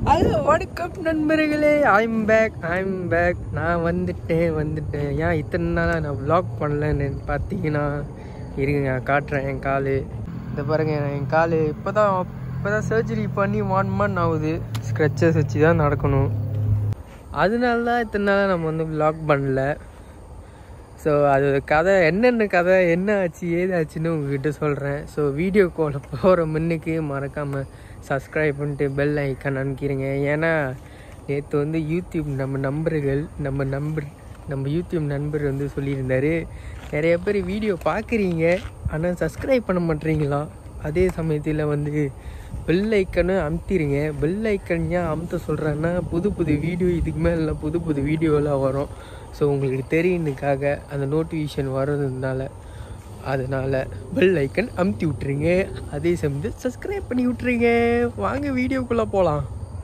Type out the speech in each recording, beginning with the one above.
Hello வணக்கம் நண்பர்களே I'm back I'm back நான் வந்துட்டேன் வந்துட்டேன் ஏன் இத்தனை நாளாக நான் vlog பண்ணலன்னு பார்த்தீங்கன்னா இருங்க நான் காட்டுறேன் என் கால் இந்த பாருங்க என் கால் இப்போ தான் இப்போ தான் சர்ஜரி பண்ணி ஒன் மந்த் ஆகுது ஸ்க்ரச்சஸ் வச்சு தான் நடக்கணும் அதனால தான் இத்தனை நாளாக நம்ம வந்து vlog பண்ணல ஸோ அது கதை என்னென்ன கதை என்ன ஆச்சு ஏதாச்சுன்னு உங்ககிட்ட சொல்கிறேன் ஸோ வீடியோ கால் போகிற முன்னுக்கு மறக்காமல் சப்ஸ்கிரைப் பண்ணிட்டு பெல் ஐக்கான் அனுப்பிக்கிறீங்க ஏன்னா நேற்று வந்து யூடியூப் நம்ம நண்பர்கள் நம்ம நம்பர் நம்ம யூடியூப் நண்பர் வந்து சொல்லியிருந்தாரு நிறைய பேர் வீடியோ பார்க்குறீங்க ஆனால் சப்ஸ்கிரைப் பண்ண மாட்டீங்களா அதே சமயத்தில் வந்து பெல் ஐக்கனு அமுத்திடுங்க பெல் ஐக்கன் ஏன் அமுத்த சொல்கிறேன்னா புது புது வீடியோ இதுக்கு மேலே புது புது வீடியோலாம் வரும் ஸோ உங்களுக்கு தெரியுனுக்காக அந்த நோட்டிஃபிகேஷன் வர்றதுனால அதனால் பெல் ஐக்கன் அமுத்தி விட்ருங்க அதே சமயத்தில் சப்ஸ்கிரைப் பண்ணி விட்ருங்க வாங்க வீடியோக்குள்ளே போகலாம்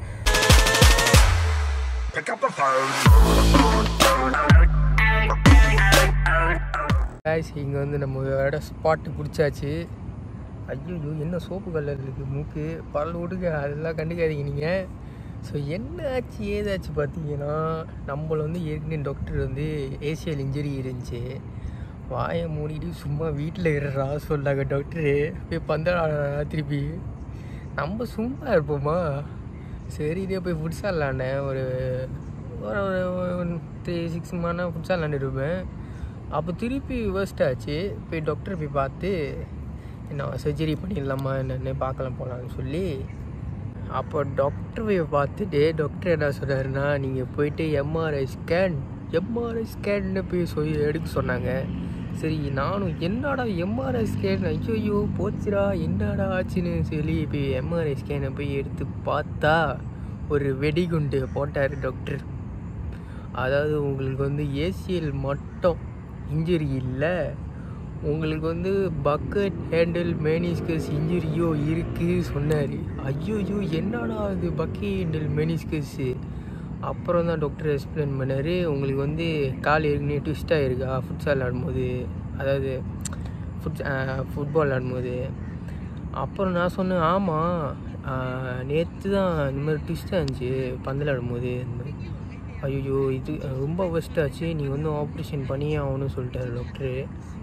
guys இங்கே வந்து நம்ம இடம் ஸ்பாட்டு பிடிச்சாச்சு ஐயோ என்ன சோப்பு கலர் இருக்குது மூக்கு பரல் விடுங்க அதெல்லாம் கண்டுக்காதீங்க நீங்கள் ஸோ என்ன ஆச்சு ஏதாச்சு பார்த்தீங்கன்னா நம்மள வந்து ஏற்கனவே டாக்டர் வந்து ஏசியல் இன்ஜுரி இருந்துச்சு வாயை மூடிட்டு சும்மா வீட்டில் இருறா சொல்லாங்க டாக்டரு போய் பந்தடா திருப்பி நம்ம சும்மா இருப்போமா சரி இதே போய் ஃபுட்ஸால் விளாண்டேன் ஒரு ஒரு த்ரீ சிக்ஸ் மந்த்னா ஃபுட்ஸால் விளாண்டுருப்பேன் அப்போ திருப்பி வேர்ஸ்ட் ஆச்சு போய் டாக்டர் போய் பார்த்து என்ன சர்ஜரி பண்ணிடலாமா என்னென்னு பார்க்கலாம் போகலான்னு சொல்லி அப்போ டாக்டர் போய் பார்த்துட்டு டாக்டர் என்ன சொன்னாருன்னா நீங்கள் போயிட்டு எம்ஆர்ஐ ஸ்கேன் எம்ஆர்ஐ ஸ்கேன்னு போய் சொல்லி எடுக்க சொன்னாங்க சரி நானும் என்னடா எம்ஆர்ஐ ஸ்கேன் ஐயோ போச்சுடா என்னடா ஆச்சுன்னு சொல்லி போய் எம்ஆர்ஐ ஸ்கேனை போய் எடுத்து பார்த்தா ஒரு வெடிகுண்டு போட்டார் டாக்டர் அதாவது உங்களுக்கு வந்து ஏசிஎல் மட்டும் இன்ஜுரி இல்லை உங்களுக்கு வந்து பக்கெட் ஹேண்டில் மேனிஸ்கஸ் இன்ஜுரியோ இருக்குது சொன்னார் ஐயோயோ என்னடா அது பக்கெட் ஹேண்டில் மேனிஸ்கஸ்ஸு அப்புறம் தான் டாக்டர் எக்ஸ்பிளைன் பண்ணார் உங்களுக்கு வந்து கால் ஏற்கனவே ட்விஸ்டாக இருக்கா ஃபுட்ஸால் விளாடும்போது அதாவது ஃபுட் ஃபுட்பால் விளாடும்போது அப்புறம் நான் சொன்னேன் ஆமாம் நேற்று தான் இந்த மாதிரி ட்விஸ்டாக இருந்துச்சு பந்து விளாடும்போது ஐயோ இது ரொம்ப ஒஸ்ட் ஆச்சு நீங்கள் வந்து ஆப்ரேஷன் பண்ணியே ஆகணும்னு சொல்லிட்டாரு டாக்டரு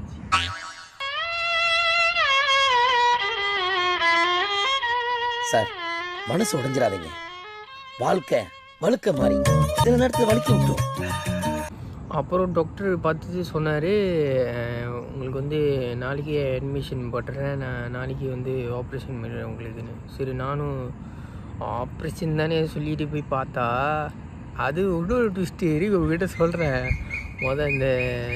சார் மனசு உடைஞ்சிடாதீங்க வாழ்க்கை வழுக்க மாதிரி சில நேரத்தில் வலிக்க விட்டுரும் அப்புறம் டாக்டர் பார்த்துட்டு சொன்னார் உங்களுக்கு வந்து நாளைக்கே அட்மிஷன் போட்டுறேன் நான் நாளைக்கு வந்து ஆப்ரேஷன் பண்ணுறேன் உங்களுக்குன்னு சரி நானும் ஆப்ரேஷன் தானே சொல்லிட்டு போய் பார்த்தா அது இன்னொரு ட்விஸ்ட்டு இருக்கு உங்ககிட்ட சொல்கிறேன் மொதல் இந்த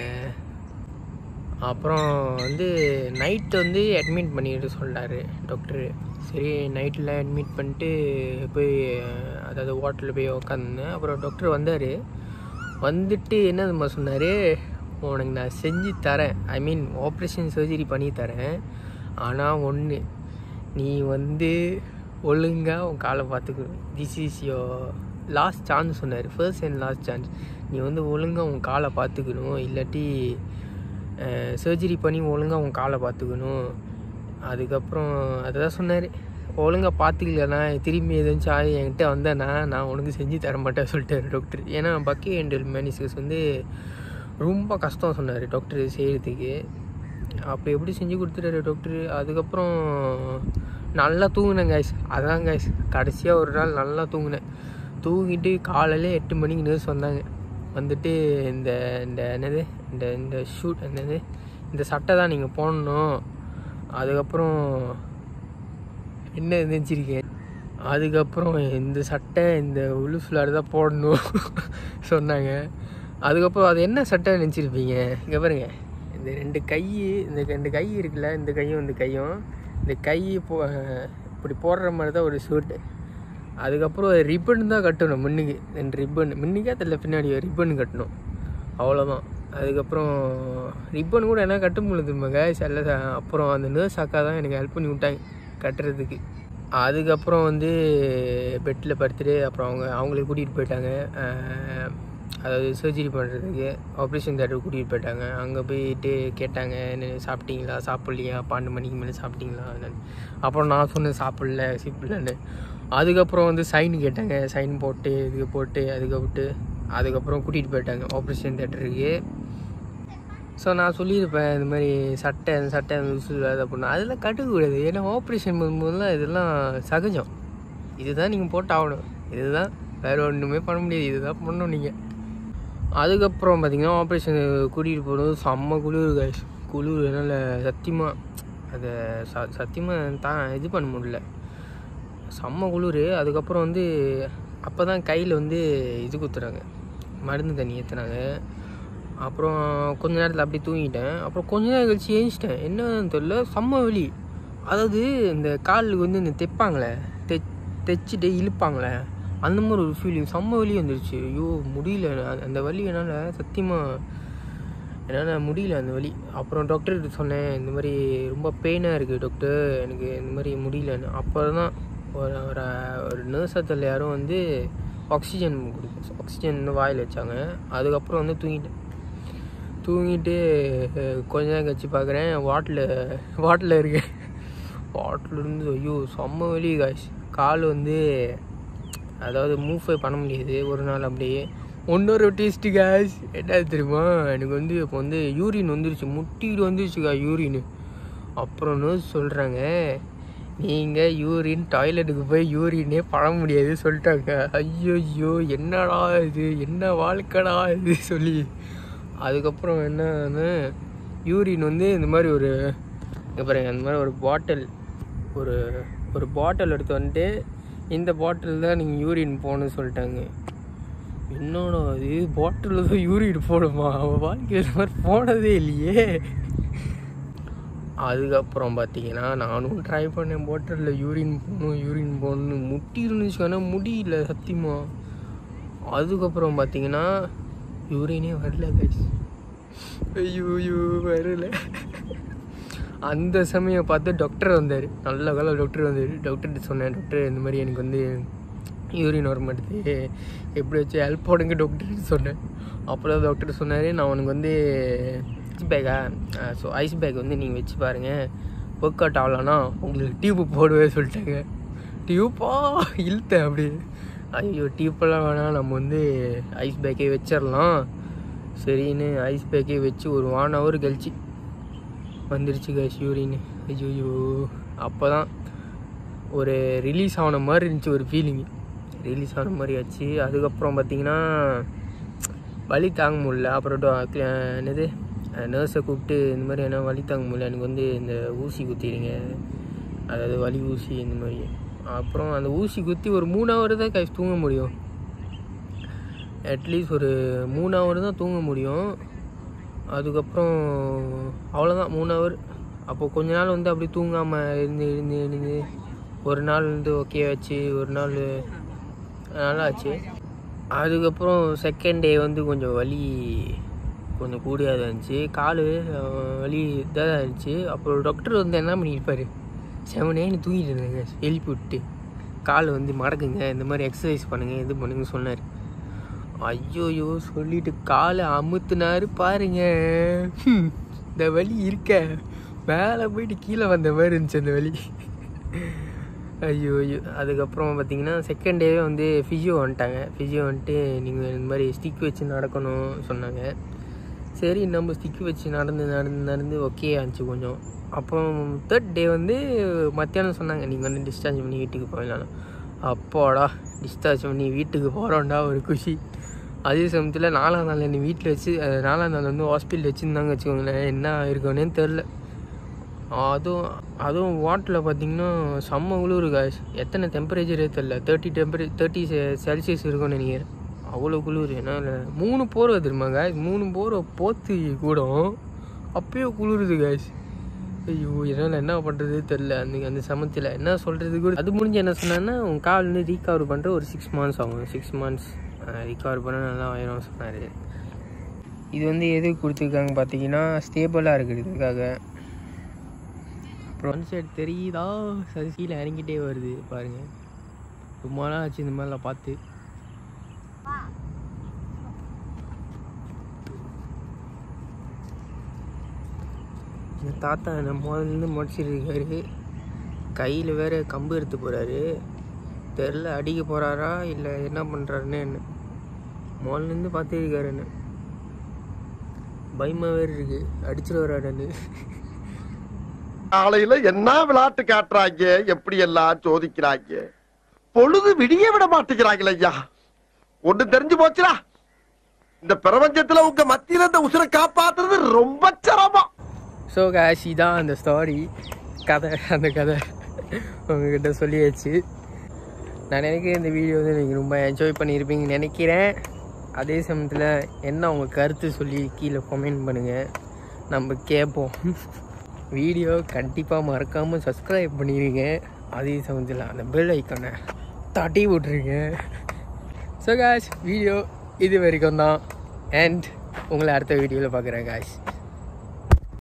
அப்புறம் வந்து நைட் வந்து அட்மிட் பண்ணிட்டு சொல்லிட்டாரு டாக்டரு சரி நைட்டில் அட்மிட் பண்ணிட்டு போய் அதாவது ஹோட்டலில் போய் உக்காந்துருந்தேன் அப்புறம் டாக்டர் வந்தார் வந்துட்டு என்ன தெரியுமா சொன்னார் உனக்கு நான் செஞ்சு தரேன் ஐ மீன் ஆப்ரேஷன் சர்ஜரி பண்ணி தரேன் ஆனால் ஒன்று நீ வந்து ஒழுங்காக உன் காலை பார்த்துக்கணும் this is your last chance சொன்னார் ஃபர்ஸ்ட் அண்ட் லாஸ்ட் சான்ஸ் நீ வந்து ஒழுங்காக உன் காலை பார்த்துக்கணும் இல்லாட்டி சர்ஜரி பண்ணி ஒழுங்காக உன் காலை பார்த்துக்கணும் அதுக்கப்புறம் அதை தான் சொன்னார் ஒழுங்காக பார்த்துக்கலண்ணா திரும்பி எதாச்சும் ஆகி என்கிட்ட வந்தேன்னா நான் உனக்கு செஞ்சு தர மாட்டேன் சொல்லிட்டாரு டாக்டர் ஏன்னா பக்கி ஹேண்டில் மேனிசஸ் வந்து ரொம்ப கஷ்டம் சொன்னார் டாக்டர் செய்கிறதுக்கு அப்போ எப்படி செஞ்சு கொடுத்துட்டாரு டாக்டர் அதுக்கப்புறம் நல்லா தூங்கினேன் கைஸ் அதான் கைஸ் கடைசியாக ஒரு நாள் நல்லா தூங்கினேன் தூங்கிட்டு காலையில் எட்டு மணிக்கு நர்ஸ் வந்தாங்க வந்துட்டு இந்த இந்த என்னது இந்த இந்த ஷூட் என்னது இந்த சட்டை தான் நீங்கள் போடணும் அதுக்கப்புறம் என்ன நினச்சிருக்கேன் அதுக்கப்புறம் இந்த சட்டை இந்த உளுஃப்லாடு தான் போடணும் சொன்னாங்க அதுக்கப்புறம் அது என்ன சட்டை நினச்சிருப்பீங்க இங்கே பாருங்க இந்த ரெண்டு கை இந்த ரெண்டு கை இருக்குல்ல இந்த கையும் இந்த கையும் இந்த கை போ இப்படி போடுற மாதிரி தான் ஒரு ஷூட்டு அதுக்கப்புறம் ரிப்பன் தான் கட்டணும் முன்னுக்கு ரெண்டு ரிப்பன் முன்னுக்கே தெரியல பின்னாடி ரிப்பன் கட்டணும் அவ்வளோதான் அதுக்கப்புறம் ரிப்பன் கூட என்ன கட்ட முடியுது மக சில அப்புறம் அந்த நர்ஸ் அக்கா தான் எனக்கு ஹெல்ப் பண்ணி விட்டாங்க கட்டுறதுக்கு அதுக்கப்புறம் வந்து பெட்டில் படுத்துட்டு அப்புறம் அவங்க அவங்களே கூட்டிகிட்டு போயிட்டாங்க அதாவது சர்ஜரி பண்ணுறதுக்கு ஆப்ரேஷன் தேட்டர் கூட்டிகிட்டு போயிட்டாங்க அங்கே போயிட்டு கேட்டாங்க என்ன சாப்பிட்டீங்களா சாப்பிட்லையா பன்னெண்டு மணிக்கு மேலே சாப்பிட்டீங்களா என்னன்னு அப்புறம் நான் சொன்னேன் சாப்பிடல சிப்பிடலன்னு அதுக்கப்புறம் வந்து சைன் கேட்டாங்க சைன் போட்டு இதுக்கு போட்டு அதுக்கு விட்டு அதுக்கப்புறம் கூட்டிகிட்டு போயிட்டாங்க ஆப்ரேஷன் தேட்டருக்கு ஸோ நான் சொல்லியிருப்பேன் இந்த மாதிரி சட்டை அந்த சட்டை அந்த விசில் அதை பண்ண அதெல்லாம் கட்டுக்கூடாது ஏன்னா ஆப்ரேஷன் பண்ணும்போதுலாம் இதெல்லாம் சகஜம் இதுதான் நீங்கள் போட்டு ஆகணும் இதுதான் வேறு ஒன்றுமே பண்ண முடியாது இதுதான் பண்ணணும் நீங்கள் அதுக்கப்புறம் பார்த்தீங்கன்னா ஆப்ரேஷன் கூட்டிகிட்டு போகிறது செம்ம குளிர் guys. குளிர் என்னால் சத்தியமாக அதை ச சத்தியமாக தான் இது பண்ண முடியல செம்ம குளிர் அதுக்கப்புறம் வந்து அப்போ தான் கையில் வந்து இது குத்துறாங்க மருந்து தண்ணி ஏற்றுனாங்க அப்புறம் கொஞ்ச நேரத்தில் அப்படியே தூங்கிட்டேன் அப்புறம் கொஞ்ச நேரம் கழிச்சு ஏஞ்சிட்டேன் என்னன்னு தெரியல செம்ம வலி அதாவது இந்த காலுக்கு வந்து இந்த தைப்பாங்களே தெ தைச்சிட்டு இழுப்பாங்களே அந்த மாதிரி ஒரு ஃபீலிங் செம்ம வலி வந்துருச்சு ஐயோ முடியல நான் அந்த வலி என்னால் சத்தியமாக என்னால் முடியல அந்த வலி அப்புறம் டாக்டர்கிட்ட சொன்னேன் இந்த மாதிரி ரொம்ப பெயினாக இருக்குது டாக்டர் எனக்கு இந்த மாதிரி முடியலன்னு அப்போ தான் ஒரு ஒரு ஒரு நர்ஸத்தில் யாரும் வந்து ஆக்சிஜன் கொடுக்கும் ஆக்சிஜன் வந்து வாயில் வச்சாங்க அதுக்கப்புறம் வந்து தூங்கிட்டேன் தூங்கிட்டு அஹ், கொஞ்ச நேரம் கழிச்சு பார்க்குறேன் வாட்டில் வாட்டில் இருக்கேன் வாட்டில் இருந்து ஐயோ செம்ம வலி காய்ஸ் கால் வந்து அதாவது மூஃபே பண்ண முடியாது ஒரு நாள் அப்படியே இன்னொரு டேஸ்ட்டு காய்ஸ் என்ன தெரியுமா எனக்கு வந்து இப்போ வந்து யூரின் வந்துருச்சு முட்டிட்டு வந்துருச்சுக்கா யூரின் அப்புறம் நர்ஸ் சொல்கிறாங்க நீங்கள் யூரின் டாய்லெட்டுக்கு போய் யூரினே பண்ண முடியாது சொல்லிட்டாங்க ஐயோ என்னடா இது என்ன வாழ்க்கைடா இது சொல்லி அதுக்கப்புறம் என்னன்னு யூரின் வந்து இந்த மாதிரி ஒரு இங்க பாருங்க அந்த மாதிரி ஒரு பாட்டில் ஒரு ஒரு பாட்டில் எடுத்து வந்துட்டு இந்த பாட்டில் தான் நீங்கள் யூரின் போகணும்னு சொல்லிட்டாங்க என்னடா அது பாட்டிலில் தான் யூரின் போடுமா அவன் வாழ்க்கையில் இந்த மாதிரி போனதே இல்லையே அதுக்கப்புறம் பார்த்தீங்கன்னா நானும் ட்ரை பண்ணேன் பாட்டிலில் யூரின் போகணும் யூரின் போகணும்னு முட்டி இருந்துச்சு ஆனால் முடியல சத்தியமா அதுக்கப்புறம் பார்த்தீங்கன்னா யூரினே வரல கைஸ் ஐயோ ஐயோ வரல அந்த சமயம் பார்த்து டாக்டர் வந்தார் நல்ல காலம் டாக்டர் வந்தார் டாக்டர்கிட்ட சொன்னேன் டாக்டர் இந்த மாதிரி எனக்கு வந்து யூரின் வர மாட்டேது எப்படி வச்சு ஹெல்ப் பண்ணுங்க டாக்டர்னு சொன்னேன் அப்புறம் டாக்டர் சொன்னார் நான் உனக்கு வந்து ஐஸ் பேக்கா ஸோ ஐஸ் பேக் வந்து நீங்கள் வச்சு பாருங்கள் ஒர்க் அவுட் ஆகலன்னா உங்களுக்கு டியூப்பு போடுவே சொல்லிட்டாங்க டியூப்பா இழுத்தேன் அப்படி ஐயோ டியூப்பெல்லாம் வேணாம் நம்ம வந்து ஐஸ் பேக்கே வச்சிடலாம் சரின்னு ஐஸ் பேக்கே வச்சு ஒரு ஒன் ஹவர் கழிச்சு வந்துருச்சு கேஸ் யூரின் ஐயோ அப்போ தான் ஒரு ரிலீஸ் ஆன மாதிரி இருந்துச்சு ஒரு ஃபீலிங்கு ரிலீஸ் ஆன மாதிரி ஆச்சு அதுக்கப்புறம் பார்த்தீங்கன்னா வலி தாங்க முடியல அப்புறம் டா- க்ள- என்னது நர்ஸை கூப்பிட்டு இந்த மாதிரி என்ன வலி தாங்க முடியல எனக்கு வந்து இந்த ஊசி குத்திடுங்க அதாவது வலி ஊசி இந்த மாதிரி அப்புறம் அந்த ஊசி குத்தி ஒரு மூணு ஹவர் தான் கைஸ் தூங்க முடியும் அட்லீஸ்ட் ஒரு மூணு ஹவர் தான் தூங்க முடியும் அதுக்கப்புறம் அவ்வளோதான் மூணு ஹவர் அப்போ கொஞ்ச நாள் வந்து அப்படி தூங்காமல் இருந்து இருந்து இருந்து ஒரு நாள் வந்து ஓகே ஆச்சு ஒரு நாள் நல்லா ஆச்சு அதுக்கப்புறம் செகண்ட் டே வந்து கொஞ்சம் வலி கொஞ்சம் கூடியாக தான் இருந்துச்சு கால் வலி இதாக தான் இருந்துச்சு அப்புறம் டாக்டர் வந்து என்ன பண்ணியிருப்பார் செவனேன்னு தூங்கிட்டு இருந்தாங்க எழுப்பி விட்டு கால் வந்து மடக்குங்க இந்த மாதிரி எக்ஸசைஸ் பண்ணுங்கள் இது பண்ணுங்க சொன்னார் ஐயோயோ சொல்லிட்டு காலை அமுத்துனாரு பாருங்க ஹம், இந்த வலி இருக்க மேலே போயிட்டு கீழே வந்த மாதிரி இருந்துச்சு அந்த வலி ஐயோ ஐயோ அதுக்கப்புறம் பார்த்தீங்கன்னா செகண்ட் டேவே வந்து ஃபிசியோ வந்துட்டாங்க ஃபிசியோ வந்துட்டு நீங்கள் இந்த மாதிரி ஸ்டிக் வச்சு நடக்கணும் சொன்னாங்க சரி நம்ம ஸ்டிக் வச்சு நடந்து நடந்து நடந்து ஓகே ஆச்சு கொஞ்சம் அப்புறம் தேர்ட் டே வந்து மத்தியானம் சொன்னாங்க நீங்கள் வந்து டிஸ்சார்ஜ் பண்ணி வீட்டுக்கு போயிடலாம் அப்பாடா டிஸ்சார்ஜ் பண்ணி வீட்டுக்கு போகிறோம்டா ஒரு குஷி அதே சமயத்தில் நாலாம் நாள் என்னை வீட்டில் வச்சு அஹ், நாலாம் நாள் வந்து ஹாஸ்பிட்டல் வச்சுருந்தாங்க வச்சுக்கோங்களேன் என்ன இருக்குன்னே தெரில அதுவும் அதுவும் வாட்டில் பார்த்தீங்கன்னா செம்ம குளிர் காய்ஸ் எத்தனை டெம்பரேச்சரே தெரில தேர்ட்டி டெம்பரே தேர்ட்டி செல்சியஸ் இருக்கும்னு நினைக்கிறேன் அவ்வளோ குளிர் ஏன்னா இல்ல, மூணு போர்வை தெரியுமா காய்ஸ் மூணு போர்வை போத்து கூட அப்பயே குளிருது காய்ஸ் ஐயோ என்னால் என்ன பண்ணுறது தெரில அந்த அந்த சமயத்தில் என்ன சொல்கிறது கூட அது முடிஞ்சு என்ன சொன்னேன்னா உன் கால் வந்து ரீகவர் பண்ணுற ஒரு சிக்ஸ் மந்த்ஸ் ஆகும் சிக்ஸ் மந்த்ஸ் ரீகவர் பண்ண நல்லா ஆயிரும் சொன்னார் இது வந்து எதுக்கு கொடுத்துருக்காங்க பார்த்தீங்கன்னா ஸ்டேபிளாக இருக்கிறதுக்காக அப்புறம் சைடு தெரியுதா சரி கீழே இறங்கிட்டே வருது பாருங்க ரொம்ப நாள் ஆச்சு இந்த மாதிரிலாம் பார்த்து என் தாத்தா என்ன முதல்லேருந்து முடிச்சிருக்காரு கையில் வேற கம்பு எடுத்து போகிறாரு தெரில அடிக்க போகிறாரா இல்லை என்ன பண்ணுறாருன்னு என்ன மோல்லேருந்து பார்த்துருக்காரு என்ன பயமாக வேறு இருக்கு அடிச்சிட்டு வராடுன்னு காலையில என்ன விளையாட்டு காட்டுறாங்க எப்படி எல்லாம் சோதிக்கிறாங்க பொழுது விடிய விட மாட்டேங்கிறாங்களே ஐயா ஒண்ணு தெரிஞ்சு போச்சுடா இந்த பிரபஞ்சத்துல உங்க மத்தியில இந்த உசுரை காப்பாத்துறது ரொம்ப சிரமம் ஸோ காஷ் இதான் அந்த ஸ்டாரி கதை அந்த கதை உங்ககிட்ட சொல்லியாச்சு நான் நினைக்கிறேன் இந்த வீடியோ வந்து நீங்கள் ரொம்ப என்ஜாய் பண்ணியிருப்பீங்கன்னு நினைக்கிறேன் அதே சமயத்தில் என்ன உங்கள் கருத்து சொல்லி கீழே கமெண்ட் பண்ணுங்கள் நம்ம கேட்போம் வீடியோ கண்டிப்பாக மறக்காமல் சப்ஸ்கிரைப் பண்ணிடுங்க அதே சமயத்தில் அந்த பெல் ஐக்கானை தட்டி விட்ருங்க ஸோ காஷ் வீடியோ இது வரைக்கும் தான் அண்ட் உங்களை அடுத்த வீடியோவில் பார்க்குறேன் காஷ்